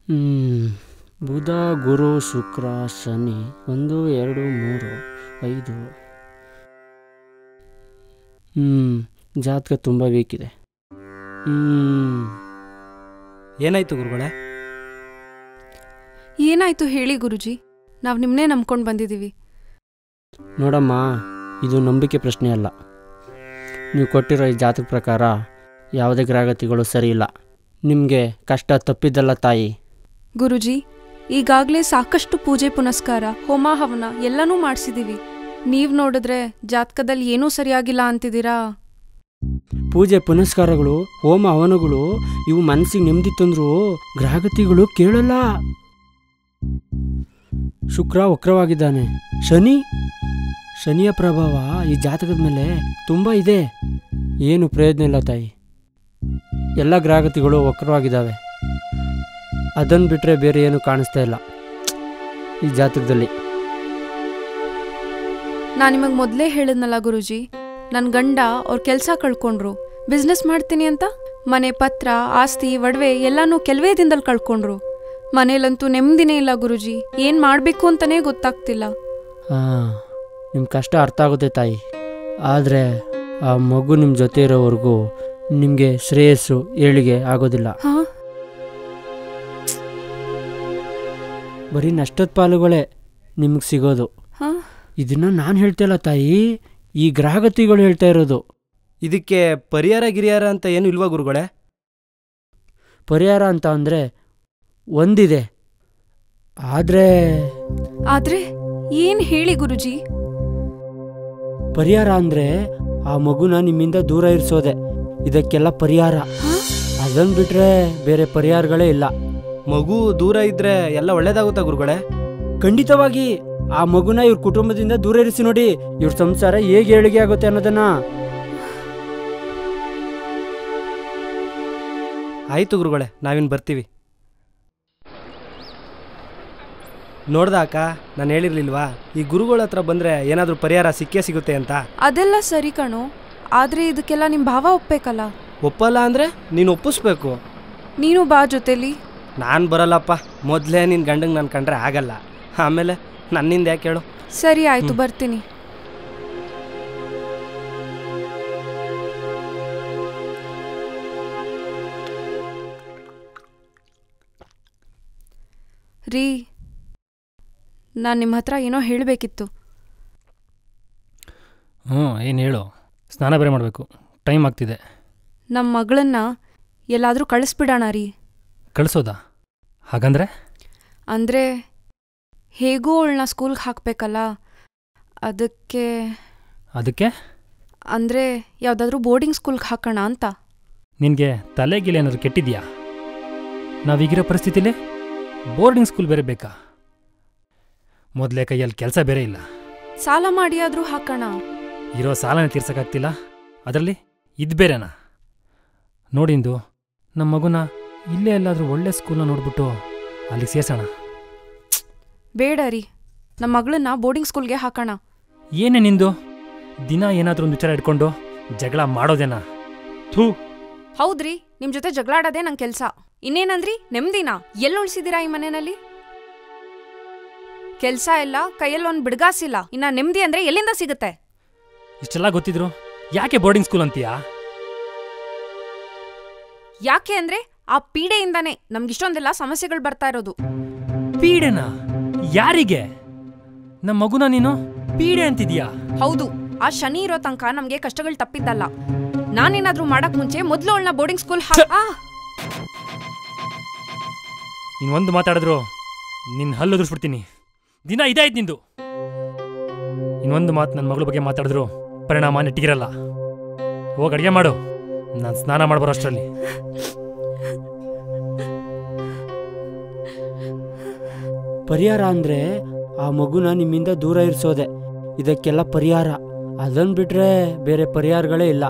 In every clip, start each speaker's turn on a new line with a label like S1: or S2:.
S1: ಹ್ಮ್. ಬುಧ ಗುರು ಶುಕ್ರ ಶನಿ ಒಂದು ಎರಡು ಮೂರು ಐದು ಹ್ಞೂ ಜಾತಕ ತುಂಬ ವೀಕ್ ಇದೆ ಹ್ಞೂ
S2: ಏನಾಯ್ತು ಗುರುಗಳೇ
S3: ಏನಾಯ್ತು ಹೇಳಿ ಗುರುಜಿ ನಾವು ನಿಮ್ಮನ್ನೇ ನಂಬ್ಕೊಂಡು ಬಂದಿದ್ದೀವಿ
S1: ನೋಡಮ್ಮ ಇದು ನಂಬಿಕೆ ಪ್ರಶ್ನೆ ಅಲ್ಲ ನೀವು ಕೊಟ್ಟಿರೋ ಈ ಜಾತಕ ಪ್ರಕಾರ ಯಾವುದೇ ಗ್ರಹಗತಿಗಳು ಸರಿ ಇಲ್ಲ ನಿಮಗೆ ಕಷ್ಟ ತಪ್ಪಿದ್ದಲ್ಲ ತಾಯಿ
S3: ಗುರುಜಿ ಈಗಾಗಲೇ ಸಾಕಷ್ಟು ಪೂಜೆ ಪುನಸ್ಕಾರ ಹೋಮ ಹವನ ಎಲ್ಲನೂ ಮಾಡಿಸಿದೀವಿ ನೀವು ನೋಡಿದ್ರೆ ಜಾತಕದಲ್ಲಿ ಏನೂ ಸರಿಯಾಗಿಲ್ಲ ಅಂತಿದ್ದೀರಾ
S1: ಪೂಜೆ ಪುನಸ್ಕಾರಗಳು ಹೋಮ ಹವನಗಳು ಇವು ಮನಸ್ಸಿಗೆ ನೆಮ್ಮದಿ ತಂದ್ರು ಗ್ರಹಗತಿಗಳು ಕೇಳಲ್ಲ ಶುಕ್ರ ವಕ್ರವಾಗಿದ್ದಾನೆ ಶನಿ ಶನಿಯ ಪ್ರಭಾವ ಈ ಜಾತಕದ ಮೇಲೆ ತುಂಬ ಇದೆ ಏನು ಪ್ರಯೋಜನ ಇಲ್ಲ ತಾಯಿ ಎಲ್ಲ ಗ್ರಹಗತಿಗಳು ವಕ್ರವಾಗಿದ್ದಾವೆ ಅದನ್ನು ಬಿಟ್ಟರೆ ಬೇರೆ ಏನು ಕಾಣಿಸ್ತಾ ಇಲ್ಲ ಈ ಜಾತಕದಲ್ಲಿ
S3: ನಾನು ನಿಮಗೆ ಮೊದಲೇ ಹೇಳಿದ್ನಲ್ಲ ಗುರುಜಿ ನನ್ನ ಗಂಡ ಅವ್ರ ಕೆಲಸ ಕಳ್ಕೊಂಡ್ರು ಬಿಸ್ನೆಸ್ ಮಾಡ್ತೀನಿ ಅಂತ ಮನೆ ಪತ್ರ ಆಸ್ತಿ ಒಡವೆ ಎಲ್ಲನೂ ಕೆಲವೇ ದಿನದಲ್ಲಿ ಕಳ್ಕೊಂಡ್ರು ಮನೇಲಂತೂ ನೆಮ್ಮದಿನೇ ಇಲ್ಲ ಗುರುಜಿ ಏನು ಮಾಡಬೇಕು ಅಂತಲೇ ಗೊತ್ತಾಗ್ತಿಲ್ಲ
S1: ಹಾಂ ನಿಮ್ಮ ಕಷ್ಟ ಅರ್ಥ ಆಗುತ್ತೆ ತಾಯಿ ಆದರೆ ಆ ಮಗು ನಿಮ್ಮ ಜೊತೆ ಇರೋವರೆಗೂ ನಿಮಗೆ ಶ್ರೇಯಸ್ಸು ಏಳಿಗೆ ಆಗೋದಿಲ್ಲ
S3: ಹಾಂ
S1: ಬರೀ ನಷ್ಟದ ಪಾಲುಗಳೇ ನಿಮಗೆ ಸಿಗೋದು
S3: ಹಾಂ
S1: ಇದನ್ನ ನಾನು ಹೇಳ್ತಿಲ್ಲ ತಾಯಿ ಈ ಗ್ರಹಗತಿಗಳು ಹೇಳ್ತಾ ಇರೋದು
S2: ಇದಕ್ಕೆ ಪರಿಹಾರ ಗಿರಿಹಾರ ಅಂತ ಏನು ಇಲ್ವಾ ಗುರುಗಳೇ
S1: ಪರಿಹಾರ ಅಂತ ಅಂದರೆ ಒಂದಿದೆ ಆದರೆ
S3: ಆದ್ರೆ ಏನು ಹೇಳಿ ಗುರುಜಿ
S1: ಪರಿಹಾರ ಅಂದರೆ ಆ ಮಗುನ ನಿಮ್ಮಿಂದ ದೂರ ಇರಿಸೋದೆ ಇದಕ್ಕೆಲ್ಲ ಪರಿಹಾರ
S3: ಹಾಂ
S1: ಅದನ್ನು ಬಿಟ್ಟರೆ ಬೇರೆ ಪರಿಹಾರಗಳೇ ಇಲ್ಲ
S2: ಮಗು ದೂರ ಇದ್ರೆ ಎಲ್ಲ ಒಳ್ಳೇದಾಗುತ್ತಾ ಗುರುಗಳೇ
S1: ಖಂಡಿತವಾಗಿ ಆ ಮಗುನ ಇವ್ರ ಕುಟುಂಬದಿಂದ ದೂರ ಇರಿಸಿ ನೋಡಿ ಇವ್ರ ಸಂಸಾರ ಹೇಗೆ ಏಳಿಗೆ ಆಗುತ್ತೆ ಅನ್ನೋದನ್ನ
S2: ಆಯ್ತು ಗುರುಗಳೇ ನಾವಿನ್ ಬರ್ತೀವಿ ನೋಡ್ದ ಅಕ್ಕ ನಾನು ಹೇಳಿರ್ಲಿಲ್ವಾ ಈ ಗುರುಗಳ ಹತ್ರ ಬಂದ್ರೆ ಏನಾದರೂ ಪರಿಹಾರ ಸಿಕ್ಕೇ ಸಿಗುತ್ತೆ ಅಂತ
S3: ಅದೆಲ್ಲ ಸರಿ ಕಣೋ ಆದ್ರೆ ಇದಕ್ಕೆಲ್ಲ ನಿಮ್ಮ ಭಾವ ಒಪ್ಬೇಕಲ್ಲ
S2: ಒಪ್ಪಲ್ಲ ಅಂದ್ರೆ ನೀನು ಒಪ್ಪಿಸ್ಬೇಕು
S3: ನೀನು ಬಾ ಜೊತೆಲಿ
S2: ನಾನು ಬರಲ್ಲಪ್ಪ ಮೊದಲೇ ನಿನ್ನ ಗಂಡಂಗೆ ನಾನು ಕಂಡ್ರೆ ಆಗಲ್ಲ ಆಮೇಲೆ ನನ್ನಿಂದ ಯಾಕೆ ಹೇಳು
S3: ಸರಿ ಆಯ್ತು ಬರ್ತೀನಿ ರೀ ನಾನು ನಿಮ್ಮ ಹತ್ರ ಏನೋ ಹೇಳಬೇಕಿತ್ತು
S4: ಹ್ಞೂ ಏನು ಹೇಳು ಸ್ನಾನ ಬೇರೆ ಮಾಡಬೇಕು ಟೈಮ್ ಆಗ್ತಿದೆ
S3: ನಮ್ಮ ಮಗಳನ್ನ ಎಲ್ಲಾದರೂ ಕಳಿಸ್ಬಿಡೋಣ ರೀ
S4: ಕಳಿಸೋದಾ ಹಾಗಂದ್ರೆ
S3: ಅಂದರೆ ಹೇಗೂ ಅವಳನ್ನ ಸ್ಕೂಲ್ಗೆ ಹಾಕಬೇಕಲ್ಲ ಅದಕ್ಕೆ
S4: ಅದಕ್ಕೆ
S3: ಅಂದರೆ ಯಾವುದಾದ್ರೂ ಬೋರ್ಡಿಂಗ್ ಸ್ಕೂಲ್ಗೆ ಹಾಕೋಣ ಅಂತ
S4: ನಿನಗೆ ತಲೆಗಿಲೆ ಏನಾದ್ರು ಕೆಟ್ಟಿದ್ಯಾ ನಾವೀಗಿರೋ ಪರಿಸ್ಥಿತಿಲಿ ಬೋರ್ಡಿಂಗ್ ಸ್ಕೂಲ್ ಬೇರೆ ಬೇಕಾ ಮೊದಲೇ ಕೈಯಲ್ಲಿ ಕೆಲಸ ಬೇರೆ ಇಲ್ಲ
S3: ಸಾಲ ಮಾಡಿ ಆದರೂ ಹಾಕೋಣ
S4: ಇರೋ ಸಾಲನೇ ತೀರ್ಸೋಕ್ಕಾಗ್ತಿಲ್ಲ ಅದರಲ್ಲಿ ಇದು ಬೇರೆನಾ ನೋಡಿಂದು ನಮ್ಮ ಮಗುನ ಇಲ್ಲೇ ಎಲ್ಲಾದರೂ ಒಳ್ಳೆ ಸ್ಕೂಲ್ನ ನೋಡ್ಬಿಟ್ಟು ಅಲ್ಲಿಗೆ ಸೇರ್ಸೋಣ
S3: ಬೇಡ ರೀ ನಮ್ಮ ಮಗಳನ್ನ ಬೋರ್ಡಿಂಗ್ ಸ್ಕೂಲ್ಗೆ ಹಾಕೋಣ
S4: ಏನೇ ನಿಂದು ದಿನ ಏನಾದರೂ ಒಂದು ವಿಚಾರ ಇಟ್ಕೊಂಡು ಜಗಳ ಮಾಡೋದೇನಾ ಥೂ
S3: ಹೌದ್ರಿ ನಿಮ್ ಜೊತೆ ಜಗಳಾಡೋದೇ ನಂಗೆ ಕೆಲಸ ಇನ್ನೇನಂದ್ರಿ ನೆಮ್ಮದಿನ ಎಲ್ಲಿ ಉಳಿಸಿದ್ದೀರಾ ಈ ಮನೆಯಲ್ಲಿ ಕೆಲ್ಸ ಇಲ್ಲ ಕೈಯಲ್ಲಿ ಒಂದು ಬಿಡ್ಗಾಸಿಲ್ಲ ಇನ್ನ ನೆಮ್ಮದಿ ಅಂದ್ರೆ ಎಲ್ಲಿಂದ ಸಿಗುತ್ತೆ
S4: ಇಷ್ಟೆಲ್ಲ ಗೊತ್ತಿದ್ರು ಯಾಕೆ ಬೋರ್ಡಿಂಗ್ ಸ್ಕೂಲ್ ಅಂತೀಯಾ
S3: ಯಾಕೆ ಅಂದ್ರೆ ಆ ಪೀಡೆಯಿಂದಾನೇ ನಮ್ಗಿಷ್ಟೊಂದೆಲ್ಲ ಸಮಸ್ಯೆಗಳು ಬರ್ತಾ ಇರೋದು
S4: ಪೀಡೆನಾ ಯಾರಿಗೆ ನಮ್ಮ ಮಗುನ ನೀನು ಪೀಡೆ ಅಂತಿದ್ಯಾ
S3: ಹೌದು ಆ ಶನಿ ಇರೋ ತನಕ ನಮ್ಗೆ ಕಷ್ಟಗಳು ತಪ್ಪಿದ್ದಲ್ಲ ನಾನೇನಾದ್ರೂ ಮಾಡಕ್ ಮುಂಚೆ ಮೊದ್ಲು ಅವಳನ್ನ ಬೋರ್ಡಿಂಗ್ ಸ್ಕೂಲ್
S4: ಇನ್ನೊಂದು ಮಾತಾಡಿದ್ರು ನಿನ್ನ ಹಲ್ಲು ಉದುರಿಸ್ಬಿಡ್ತೀನಿ ದಿನ ಇದಾಯ್ತು ನಿಂದು ಇನ್ನೊಂದು ಮಾತು ನನ್ನ ಮಗಳ ಬಗ್ಗೆ ಮಾತಾಡಿದ್ರು ಪರಿಣಾಮ ನೆಟ್ಟಿಗಿರಲ್ಲ ಹೋಗಿ ಅಡುಗೆ ಮಾಡು ನಾನು ಸ್ನಾನ ಮಾಡ್ಬರೋ ಅಷ್ಟರಲ್ಲಿ
S1: ಪರಿಹಾರ ಅಂದರೆ ಆ ಮಗುನ ನಿಮ್ಮಿಂದ ದೂರ ಇರಿಸೋದೆ ಇದಕ್ಕೆಲ್ಲ ಪರಿಹಾರ ಅದನ್ನು ಬಿಟ್ಟರೆ ಬೇರೆ ಪರಿಹಾರಗಳೇ ಇಲ್ಲ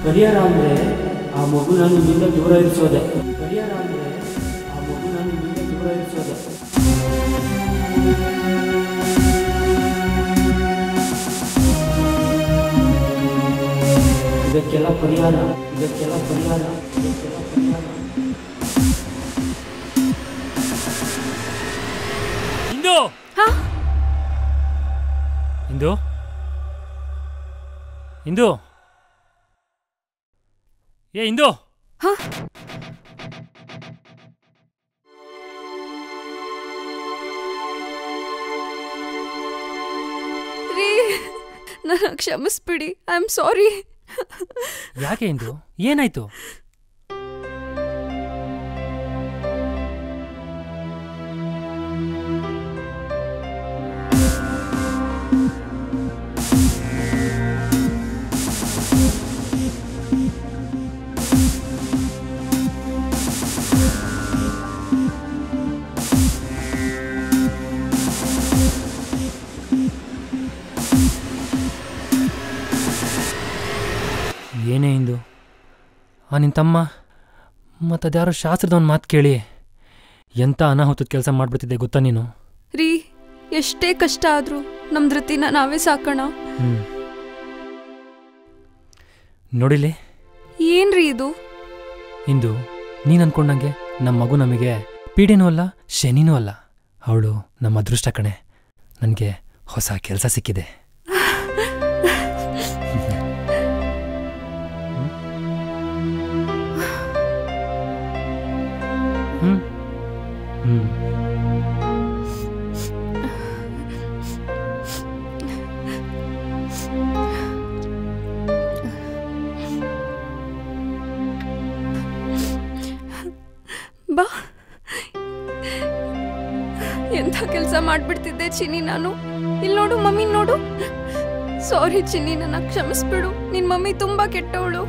S1: ಪರಿಹಾರ ಅಂದರೆ ಆ ಮಗುನ ನಿಮ್ಮಿಂದ ದೂರ ಇರಿಸೋದೆ ಪರಿಹಾರ ಅಂದರೆ ಆ ಮಗುನ ನಿಮ್ಮಿಂದ ದೂರ ಇರಿಸೋದೆ ಇದಕ್ಕೆಲ್ಲ ಪರಿಹಾರ ಇದಕ್ಕೆಲ್ಲ ಪರಿಹಾರ ಇದಕ್ಕೆಲ್ಲ ಪರಿಹಾರ
S4: ಇಂದು
S3: ಹಾ
S4: ಇಂದು ಇಂದು ಏ ಇಂದು
S3: ಹಾ ರೀ ನನ್ನ ಕ್ಷಮಿಸ್ಬಿಡಿ ಐ ಆಮ್ ಸಾರಿ
S4: ಯಾಕೆ ಇಂದು ಏನಾಯ್ತು ಏನೇ ಇಂದು ಆ ನಿನ್ನ ತಮ್ಮ ಮತ್ತು ಅದ್ಯಾರೋ ಶಾಸ್ತ್ರದವನ್ ಮಾತು ಕೇಳಿ ಎಂಥ ಅನಾಹುತದ ಕೆಲಸ ಮಾಡ್ಬಿಡ್ತಿದ್ದೆ ಗೊತ್ತಾ ನೀನು
S3: ರೀ ಎಷ್ಟೇ ಕಷ್ಟ ಆದ್ರೂ ನಮ್ ಧೃತಿನ ನಾವೇ ಸಾಕೋಣ
S4: ಹ್ಞೂ ನೋಡಿಲಿ
S3: ಏನ್ರಿ ಇದು
S4: ಇಂದು ನೀನು ಅನ್ಕೊಂಡಂಗೆ ನಮ್ಮ ಮಗು ನಮಗೆ ಪೀಡೆನೂ ಅಲ್ಲ ಶನಿನೂ ಅಲ್ಲ ಅವಳು ನಮ್ಮ ಅದೃಷ್ಟ ಕಣೆ ನನಗೆ ಹೊಸ ಕೆಲಸ ಸಿಕ್ಕಿದೆ ಹ್ಞೂ ಹ್ಞೂ
S3: ಬಾ ಎಂಥ ಕೆಲಸ ಮಾಡ್ಬಿಡ್ತಿದ್ದೆ ಚಿನ್ನಿ ನಾನು ಇಲ್ಲಿ ನೋಡು ಮಮ್ಮಿ ನೋಡು ಸಾರಿ ಚಿನ್ನಿ ನನ್ನ ಕ್ಷಮಿಸ್ಬಿಡು ನಿನ್ ಮಮ್ಮಿ ತುಂಬಾ ಕೆಟ್ಟವಳು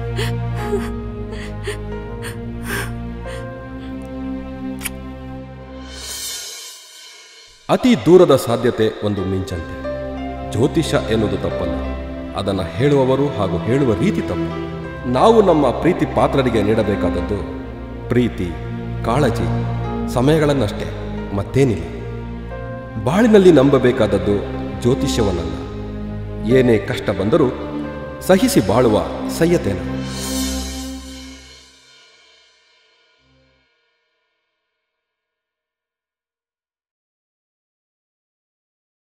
S5: ಅತಿ ದೂರದ ಸಾಧ್ಯತೆ ಒಂದು ಮಿಂಚಂತೆ ಜ್ಯೋತಿಷ ಎನ್ನುವುದು ತಪ್ಪಲ್ಲ ಅದನ್ನು ಹೇಳುವವರು ಹಾಗೂ ಹೇಳುವ ರೀತಿ ತಪ್ಪು ನಾವು ನಮ್ಮ ಪ್ರೀತಿ ಪಾತ್ರರಿಗೆ ನೀಡಬೇಕಾದದ್ದು ಪ್ರೀತಿ ಕಾಳಜಿ ಸಮಯಗಳನ್ನಷ್ಟೇ ಮತ್ತೇನಿಲ್ಲ ಬಾಳಿನಲ್ಲಿ ನಂಬಬೇಕಾದದ್ದು ಜ್ಯೋತಿಷ್ಯವನ್ನಲ್ಲ ಏನೇ ಕಷ್ಟ ಬಂದರೂ ಸಹಿಸಿ ಬಾಳುವ ಸಹ್ಯತೆನ